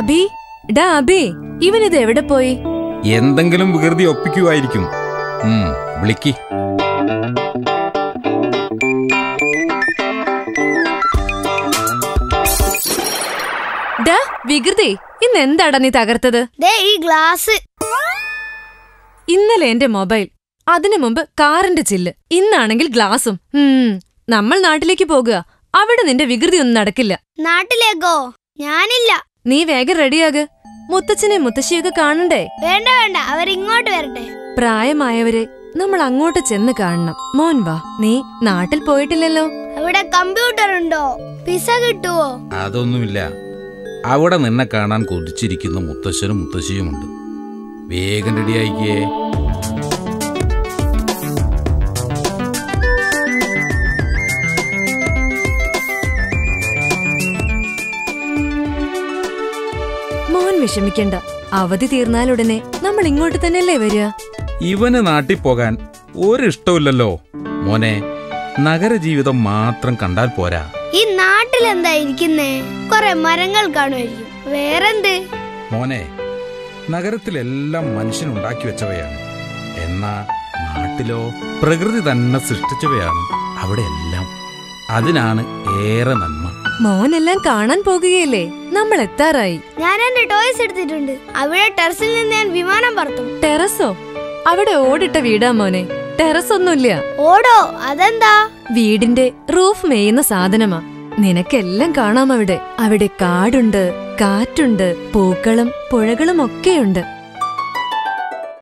അബി ഡാ അബി ഇവനിത് എവിടെ പോയി എന്തെങ്കിലും വികൃതി ഒപ്പിക്കുമായിരിക്കും ഉം, വിളിക്ക് ഡാ വികൃതി ഇന്ന് എന്താടാ നീ തകർത്തത് ദേ ഈ ഗ്ലാസ് ഇന്നലെ എന്റെ മൊബൈൽ അതിനു മുമ്പ് കാറിന്റെ ചില്ല് ഇന്നാണെങ്കിൽ ഗ്ലാസും ഉം നമ്മൾ നാട്ടിലേക്ക് പോകുക അവിടെ നിന്റെ വികൃതി ഒന്നും നടക്കില്ല നാട്ടിലേക്കോ ഞാനില്ല നീ വേഗം റെഡിയാക് മുത്തച്ഛനെ മുത്തശ്ശിയൊക്കെ കാണണ്ടേ വേണ്ട വേണ്ട അവരിങ്ങോട്ട് വരട്ടെ പ്രായമായവരെ നമ്മൾ അങ്ങോട്ട് ചെന്ന് കാണണം മോൻ വാ നീ നാട്ടിൽ പോയിട്ടില്ലല്ലോ അവിടെ കമ്പ്യൂട്ടർ ഉണ്ടോ പിസ കിട്ടുവോ അതൊന്നുമില്ല അവിടെ നിന്നെ കാണാൻ കൊതിച്ചിരിക്കുന്ന മുത്തശ്ശനും മുത്തശ്ശിയുമുണ്ട് വേഗം റെഡിയായിക്കേ മോൻ വിഷമിക്കണ്ട അവധി തീർന്നാലുടനെ നമ്മൾ ഇങ്ങോട്ട് തന്നെയല്ലേ വരിക ഇവന് നാട്ടിൽ പോകാൻ ഒരിഷ്ടമില്ലല്ലോ മോനെ നഗരജീവിതം മാത്രം കണ്ടാൽ പോരാ ഈ നാട്ടിൽ എന്താ ഇരിക്കുന്നേ കൊറേ മരങ്ങൾ കാണുമായിരിക്കും വേറെന്ത് മോനെ നഗരത്തിലെല്ലാം മനുഷ്യനുണ്ടാക്കി വെച്ചവയാണ് എന്നാ നാട്ടിലോ പ്രകൃതി തന്നെ സൃഷ്ടിച്ചവയാണ് അവിടെയെല്ലാം അതിനാണ് ഏറെ നന്മ മോനെല്ലാം കാണാൻ പോകുകയല്ലേ നമ്മൾ എത്താറായി ഞാൻ എന്റെ ടോയ്സ് എടുത്തിട്ടുണ്ട് അവിടെ ടെറസിൽ നിന്ന് ഞാൻ വിമാനം പറത്തും ടെറസോ അവിടെ ഓടിട്ട വീടാ മോനെ ടെറസ് ഒന്നുമില്ല ഓടോ അതെന്താ വീടിന്റെ റൂഫ് മേയുന്ന സാധനമാ നിനക്കെല്ലാം കാണാം അവിടെ അവിടെ കാടുണ്ട് കാറ്റുണ്ട് പൂക്കളും പുഴകളും ഒക്കെയുണ്ട്